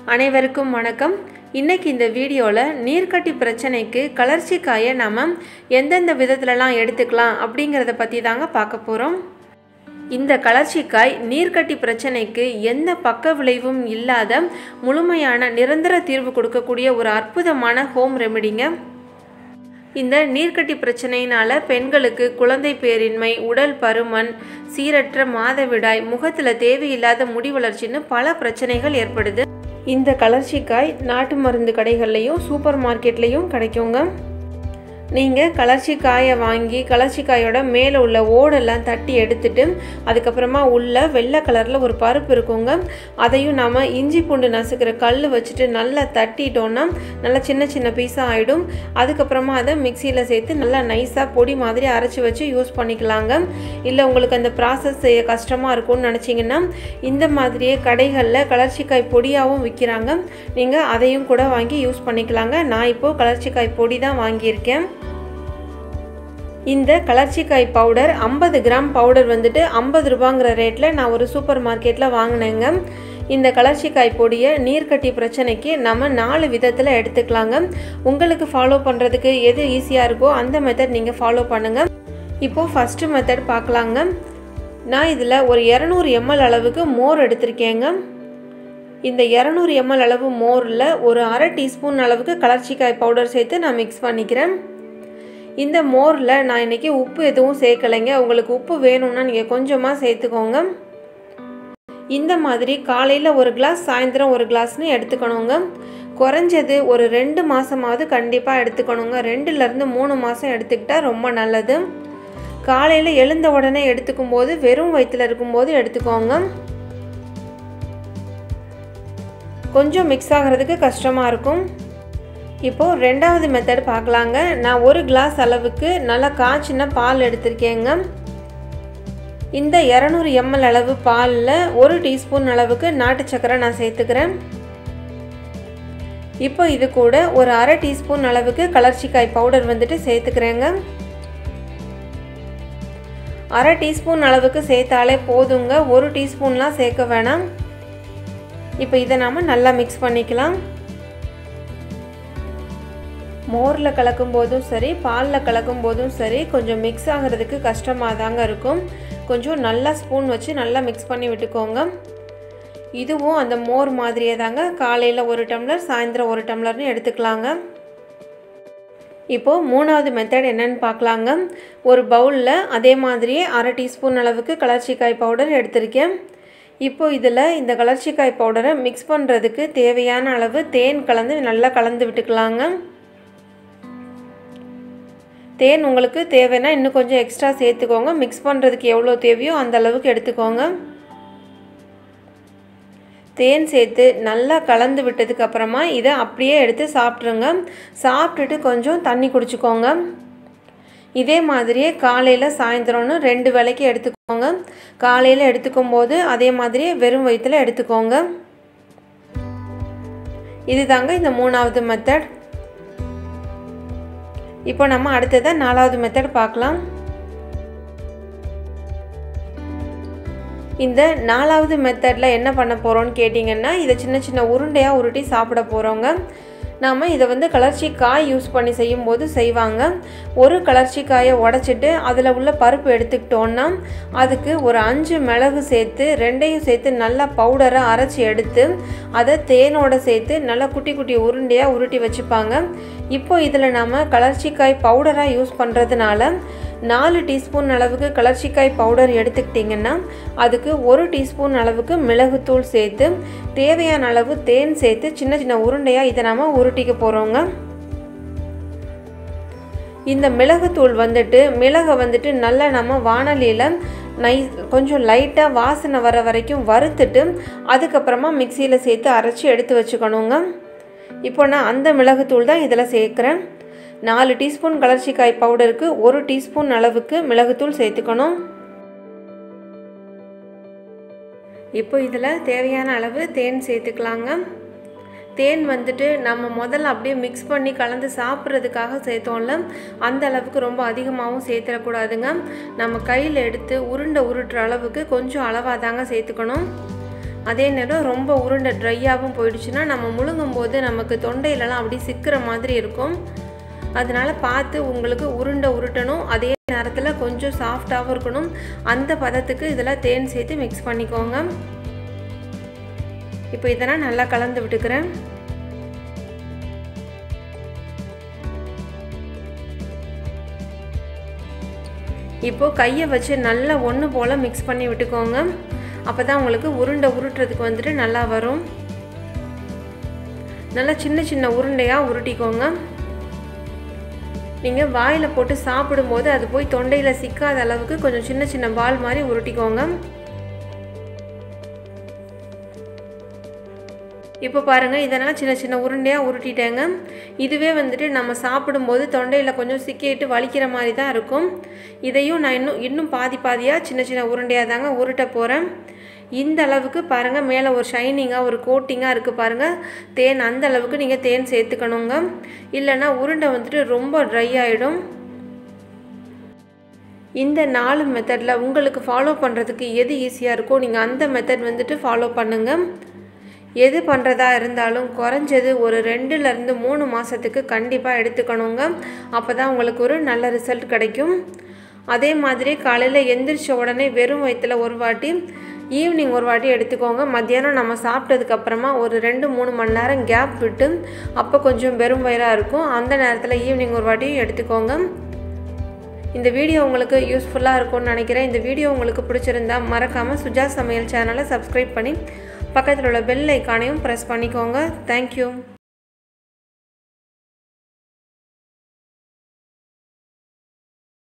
அனைவருக்கும் வணக்கம் இன்னைக்கு இந்த வீடியோவில் நீர்க்கட்டி பிரச்சனைக்கு கலர்ச்சிக்காயை நம்ம எந்தெந்த விதத்துலலாம் எடுத்துக்கலாம் அப்படிங்கிறத பற்றி தாங்க பார்க்க போகிறோம் இந்த கலர்ச்சிக்காய் நீர்க்கட்டி பிரச்சனைக்கு எந்த பக்க விளைவும் இல்லாத முழுமையான நிரந்தர தீர்வு கொடுக்கக்கூடிய ஒரு அற்புதமான ஹோம் ரெமெடிங்க இந்த நீர்க்கட்டி பிரச்சனையினால பெண்களுக்கு குழந்தை பேரின்மை உடல் பருமன் சீரற்ற மாதவிடாய் முகத்தில் தேவையில்லாத முடி வளர்ச்சின்னு பல பிரச்சனைகள் ஏற்படுது இந்த கலர்ச்சிக்காய் நாட்டு மருந்து கடைகள்லையும் சூப்பர் மார்க்கெட்லேயும் கிடைக்குங்க நீங்கள் கலர்ச்சிக்காயை வாங்கி கலர்ச்சிக்காயோட மேலே உள்ள ஓடெல்லாம் தட்டி எடுத்துட்டு அதுக்கப்புறமா உள்ள வெள்ளை கலரில் ஒரு பருப்பு இருக்குங்க அதையும் நாம் இஞ்சி பூண்டு நசுக்கிற கல் வச்சுட்டு நல்லா தட்டிட்டோன்னா நல்லா சின்ன சின்ன பீஸாக ஆகிடும் அதுக்கப்புறமா அதை மிக்சியில் சேர்த்து நல்லா நைஸாக பொடி மாதிரி அரைச்சி வச்சு யூஸ் பண்ணிக்கலாங்க இல்லை உங்களுக்கு அந்த ப்ராசஸ் செய்ய கஷ்டமாக இருக்கும்னு நினச்சிங்கன்னா இந்த மாதிரியே கடைகளில் கலர்ச்சிக்காய் பொடியாகவும் விற்கிறாங்க நீங்கள் அதையும் கூட வாங்கி யூஸ் பண்ணிக்கலாங்க நான் இப்போது கலர்ச்சிக்காய் பொடி தான் வாங்கியிருக்கேன் இந்த கலர்ச்சிக்காய் பவுடர் ஐம்பது கிராம் பவுடர் வந்துட்டு ஐம்பது ரூபாங்கிற ரேட்டில் நான் ஒரு சூப்பர் மார்க்கெட்டில் வாங்கினேங்க இந்த கலர்ச்சிக்காய் பொடியை நீர்க்கட்டி பிரச்சனைக்கு நம்ம நாலு விதத்தில் எடுத்துக்கலாங்க உங்களுக்கு ஃபாலோ பண்ணுறதுக்கு எது ஈஸியாக இருக்கோ அந்த மெத்தட் நீங்கள் ஃபாலோ பண்ணுங்கள் இப்போது ஃபஸ்ட்டு மெத்தட் பார்க்கலாங்க நான் இதில் ஒரு இரநூறு எம்எல் அளவுக்கு மோர் எடுத்திருக்கேங்க இந்த இரநூறு எம்எல் அளவு மோரில் ஒரு அரை டீஸ்பூன் அளவுக்கு கலர்ச்சிக்காய் பவுடர் சேர்த்து நான் மிக்ஸ் பண்ணிக்கிறேன் இந்த மோரில் நான் இன்றைக்கி உப்பு எதுவும் சேர்க்கலைங்க உங்களுக்கு உப்பு வேணும்னா நீங்கள் கொஞ்சமாக சேர்த்துக்கோங்க இந்த மாதிரி காலையில் ஒரு கிளாஸ் சாயந்தரம் ஒரு கிளாஸ்னு எடுத்துக்கணுங்க குறைஞ்சது ஒரு ரெண்டு மாதமாவது கண்டிப்பாக எடுத்துக்கணுங்க ரெண்டுலேருந்து மூணு மாதம் எடுத்துக்கிட்டால் ரொம்ப நல்லது காலையில் எழுந்த உடனே எடுத்துக்கும் போது வெறும் வயிற்றில் இருக்கும்போது எடுத்துக்கோங்க கொஞ்சம் மிக்ஸ் ஆகிறதுக்கு கஷ்டமாக இருக்கும் இப்போது ரெண்டாவது மெத்தட் பார்க்கலாங்க நான் ஒரு கிளாஸ் அளவுக்கு நல்லா காய்ச்சின பால் எடுத்திருக்கேங்க இந்த இரநூறு எம்எல் அளவு பாலில் ஒரு டீஸ்பூன் அளவுக்கு நாட்டு சக்கரை நான் சேர்த்துக்கிறேன் இப்போ இது கூட ஒரு அரை டீஸ்பூன் அளவுக்கு கலர்ச்சிக்காய் பவுடர் வந்துட்டு சேர்த்துக்கிறேங்க அரை டீஸ்பூன் அளவுக்கு சேர்த்தாலே போதுங்க ஒரு டீஸ்பூன்லாம் சேர்க்க வேணாம் இப்போ இதை நாம் நல்லா மிக்ஸ் பண்ணிக்கலாம் மோரில் கலக்கும் போதும் சரி பாலில் கலக்கும் போதும் சரி கொஞ்சம் மிக்ஸ் ஆகிறதுக்கு கஷ்டமாக தாங்க இருக்கும் கொஞ்சம் நல்லா ஸ்பூன் வச்சு நல்லா மிக்ஸ் பண்ணி விட்டுக்கோங்க இதுவும் அந்த மோர் மாதிரியே தாங்க காலையில் ஒரு டம்ளர் சாயந்தரம் ஒரு டம்ளர்னு எடுத்துக்கலாங்க இப்போது மூணாவது மெத்தட் என்னென்னு பார்க்கலாங்க ஒரு பவுலில் அதே மாதிரியே அரை டீஸ்பூன் அளவுக்கு கலர்ச்சிக்காய் பவுடர் எடுத்திருக்கேன் இப்போ இதில் இந்த கலர்ச்சிக்காய் பவுடரை மிக்ஸ் பண்ணுறதுக்கு தேவையான அளவு தேன் கலந்து நல்லா கலந்து விட்டுக்கலாங்க தேன் உங்களுக்கு தேவைன்னா இன்னும் கொஞ்சம் எக்ஸ்ட்ரா சேர்த்துக்கோங்க மிக்ஸ் பண்ணுறதுக்கு எவ்வளோ தேவையோ அந்த அளவுக்கு எடுத்துக்கோங்க தேன் சேர்த்து நல்லா கலந்து விட்டதுக்கு அப்புறமா இதை அப்படியே எடுத்து சாப்பிட்ருங்க சாப்பிட்டுட்டு கொஞ்சம் தண்ணி குடிச்சிக்கோங்க இதே மாதிரியே காலையில் சாயந்தரம்னு ரெண்டு வேலைக்கு எடுத்துக்கோங்க காலையில் எடுத்துக்கும் போது அதே மாதிரியே வெறும் வயிற்றில் எடுத்துக்கோங்க இது தாங்க இந்த மூணாவது மெத்தட் இப்போ நம்ம அடுத்ததாக நாலாவது மெத்தட் பார்க்கலாம் இந்த நாலாவது மெத்தடில் என்ன பண்ண போகிறோன்னு கேட்டிங்கன்னா இதை சின்ன சின்ன உருண்டையாக உருட்டி சாப்பிட போகிறோங்க நாம் இதை வந்து கலர்ச்சி காய் யூஸ் பண்ணி செய்யும்போது செய்வாங்க ஒரு கலர்ச்சி காயை உடச்சிட்டு அதில் உள்ள பருப்பு எடுத்துக்கிட்டோன்னா அதுக்கு ஒரு அஞ்சு மிளகு சேர்த்து ரெண்டையும் சேர்த்து நல்லா பவுடராக அரைச்சி எடுத்து அதை தேனோடு சேர்த்து நல்லா குட்டி குட்டி உருண்டையாக உருட்டி வச்சுப்பாங்க இப்போ இதில் நாம் கலர்ச்சிக்காய் பவுடராக யூஸ் பண்ணுறதுனால நாலு டீஸ்பூன் அளவுக்கு கலர்ச்சிக்காய் பவுடர் எடுத்துக்கிட்டிங்கன்னா அதுக்கு ஒரு டீஸ்பூன் அளவுக்கு மிளகுத்தூள் சேர்த்து தேவையான அளவு தேன் சேர்த்து சின்ன சின்ன உருண்டையாக இதை நாம் உருட்டிக்க போகிறோங்க இந்த மிளகுத்தூள் வந்துட்டு மிளகை வந்துட்டு நல்லா நம்ம வானலியில் நை கொஞ்சம் லைட்டாக வாசனை வர வரைக்கும் வறுத்துட்டு அதுக்கப்புறமா மிக்சியில் சேர்த்து அரைச்சி எடுத்து வச்சுக்கணுங்க இப்போ நான் அந்த மிளகுத்தூள் தான் இதில் சேர்க்குறேன் நாலு டீஸ்பூன் கலர்ச்சிக்காய் பவுடருக்கு ஒரு டீஸ்பூன் அளவுக்கு மிளகுத்தூள் சேர்த்துக்கணும் இப்போ இதில் தேவையான அளவு தேன் சேர்த்துக்கலாங்க தேன் வந்துட்டு நம்ம முதல்ல அப்படியே மிக்ஸ் பண்ணி கலந்து சாப்பிட்றதுக்காக சேர்த்தோம்ல அந்த அளவுக்கு ரொம்ப அதிகமாகவும் சேர்த்துடக்கூடாதுங்க நம்ம கையில் எடுத்து உருண்டை உருட்டுற அளவுக்கு கொஞ்சம் அளவாக தாங்க சேர்த்துக்கணும் அதே நேரம் ரொம்ப உருண்டை ட்ரையாகவும் போயிடுச்சுன்னா நம்ம முழுங்கும் போது நமக்கு தொண்டையிலலாம் அப்படி சிக்கிற மாதிரி இருக்கும் அதனால் பார்த்து உங்களுக்கு உருண்டை உருட்டணும் அதே நேரத்தில் கொஞ்சம் சாஃப்டாகவும் இருக்கணும் அந்த பதத்துக்கு இதில் தேன் சேர்த்து மிக்ஸ் பண்ணிக்கோங்க இப்போ இதெல்லாம் நல்லா கலந்து விட்டுக்கிறேன் இப்போது கையை வச்சு நல்லா ஒன்று போல் மிக்ஸ் பண்ணி விட்டுக்கோங்க அப்போ தான் உங்களுக்கு உருண்டை உருட்டுறதுக்கு வந்துட்டு நல்லா வரும் நல்லா சின்ன சின்ன உருண்டையாக உருட்டிக்கோங்க நீங்கள் வாயில் போட்டு சாப்பிடும்போது அது போய் தொண்டையில் சிக்காத அளவுக்கு கொஞ்சம் சின்ன சின்ன பால் மாதிரி உருட்டிக்கோங்க இப்போ பாருங்கள் இதெல்லாம் சின்ன சின்ன உருண்டையாக உருட்டிட்டேங்க இதுவே வந்துட்டு நம்ம சாப்பிடும்போது தொண்டையில் கொஞ்சம் சிக்கிட்டு வலிக்கிற மாதிரி தான் இருக்கும் இதையும் நான் இன்னும் இன்னும் பாதி பாதியாக சின்ன சின்ன உருண்டையாக தாங்க உருட்ட போகிறேன் இந்த அளவுக்கு பாருங்கள் மேலே ஒரு ஷைனிங்காக ஒரு கோட்டிங்காக இருக்குது பாருங்கள் தேன் அந்த அளவுக்கு நீங்கள் தேன் சேர்த்துக்கணுங்க இல்லைன்னா உருண்டை வந்துட்டு ரொம்ப ட்ரை ஆகிடும் இந்த நாலு மெத்தடில் உங்களுக்கு ஃபாலோ பண்ணுறதுக்கு எது ஈஸியாக இருக்கோ நீங்கள் அந்த மெத்தட் வந்துட்டு ஃபாலோ பண்ணுங்கள் எது பண்ணுறதா இருந்தாலும் குறைஞ்சது ஒரு ரெண்டுலேருந்து மூணு மாதத்துக்கு கண்டிப்பாக எடுத்துக்கணுங்க அப்போ தான் உங்களுக்கு ஒரு நல்ல ரிசல்ட் கிடைக்கும் அதே மாதிரி காலையில் எந்திரிச்ச உடனே வெறும் வயிற்றில் ஒரு வாட்டி ஈவினிங் ஒரு வாட்டி எடுத்துக்கோங்க மத்தியானம் நம்ம சாப்பிட்டதுக்கப்புறமா ஒரு ரெண்டு மூணு மணி நேரம் கேப் விட்டு அப்போ கொஞ்சம் வெறும் வயிறாக இருக்கும் அந்த நேரத்தில் ஈவினிங் ஒரு வாட்டி எடுத்துக்கோங்க இந்த வீடியோ உங்களுக்கு யூஸ்ஃபுல்லாக இருக்கும்னு நினைக்கிறேன் இந்த வீடியோ உங்களுக்கு பிடிச்சிருந்தா மறக்காமல் சுஜா சமையல் சேனலை சப்ஸ்கிரைப் பண்ணி பக்கத்தில் உள்ள பெல் ஐக்கானையும் ப்ரெஸ் பண்ணிக்கோங்க தேங்க்யூ